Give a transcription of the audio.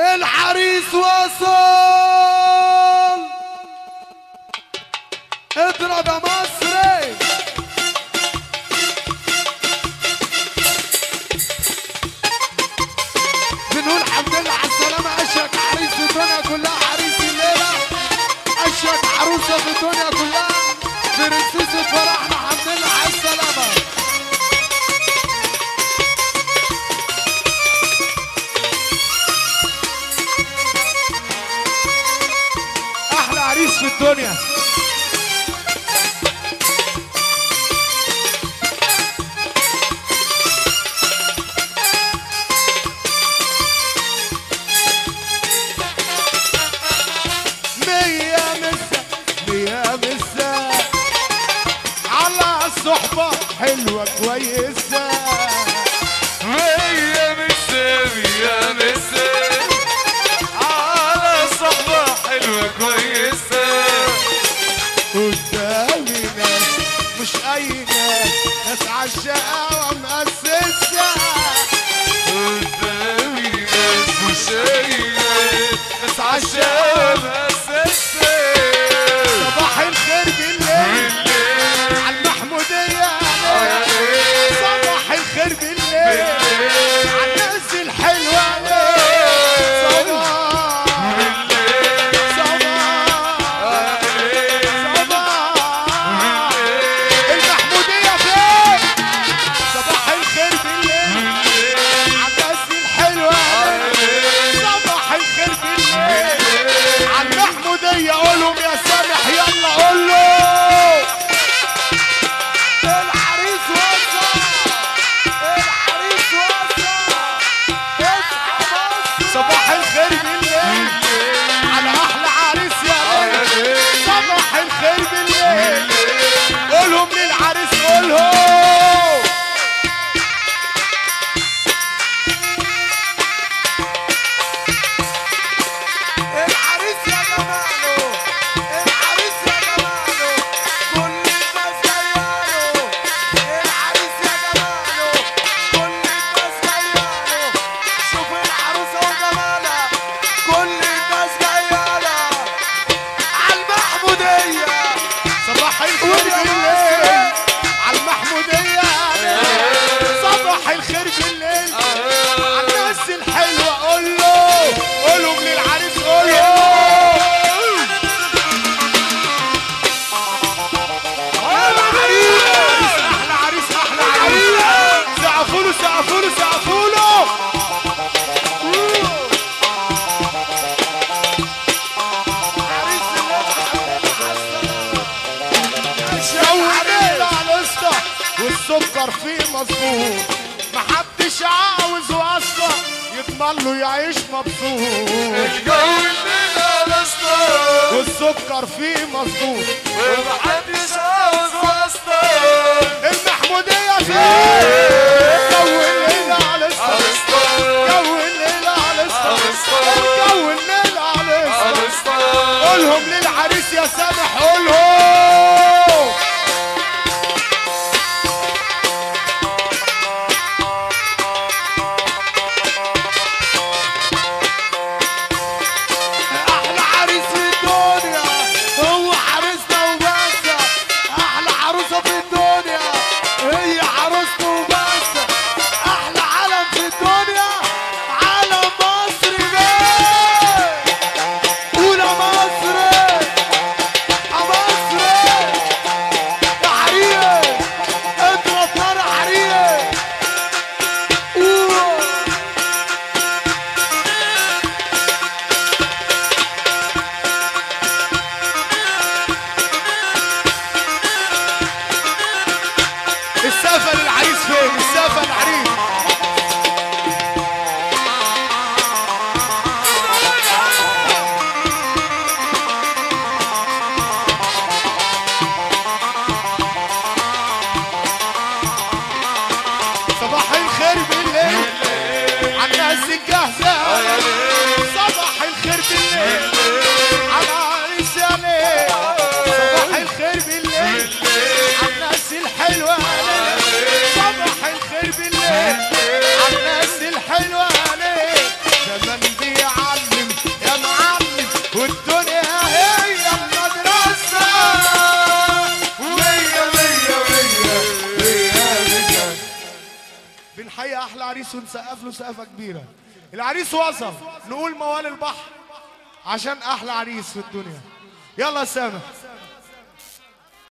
العريس وصل اضرب يا مصري بنقول الحمد لله على السلامة أشيك عريس في الدنيا كلها عريس الليلة أشيك عروسة في الدنيا كلها برنسيسة فرحنا الحمد لله على السلامة أحلى عريس في الدنيا مية مسا مية مسا على الصحبة حلوة كويسة مية مسا مية مسا على صحبة حلوة كويسة قدامي ناس مش أي ناس ناس عالشقاوة مؤسسة قدامي ناس مش قايلة ناس عالشام أساسة صباح الخير بالليل على المحمودية يا ليل. صباح الخير بالليل على الناس الحلوة صباح صباح صباح المحمودية فين صباح الخير بالليل على الناس الحلوة صباح الخير بالليل على المحمودية قولهم يا سامح يلا قول له العريس وصل العريس وصل اصحى مصر صباح الخير بالليل على احلى عريس يا ليل صباح الخير بالليل قولهم للعريس قولهم العريس يا جماله العريس يا جماله كل الناس جاياله العريس يا جماله كل الناس جاياله شوف العروسه وجمالها كل الناس جاياله عالمحموديه صباح الخير بالليل عالمحموديه صباح الخير بالليل الناس الحلوة قول له قولهم للعريس قول له العريس احلى عريس احلى عريس سقفوا له سقفوا له سقفوا له عريس الليلة على الاسطى والسكر فيه مظبوط محدش عاوز واسطة يضمن له يعيش مبسوط الجو الليل على ستار والسكر فيه مظبوط ومحدش عاوز واسطة المحمودية فين جو الليلة على الاسطى على ستار جو الليلة على الاسطى على ستار جو الليلة على الاسطى على ستار قولهم للعريس يا سامح قولهم احلى عريس في الدنيا هو عريسنا وبس احلى عروسه في الدنيا هي عروسته وبس احلى علم في الدنيا يعلم يا معلم والدنيا هي المدرسة مية مية مية مية مية بنحيي احلى عريس ونسقف له سقفه كبيره العريس وصل نقول موال البحر عشان احلى عريس في الدنيا يلا يا سامح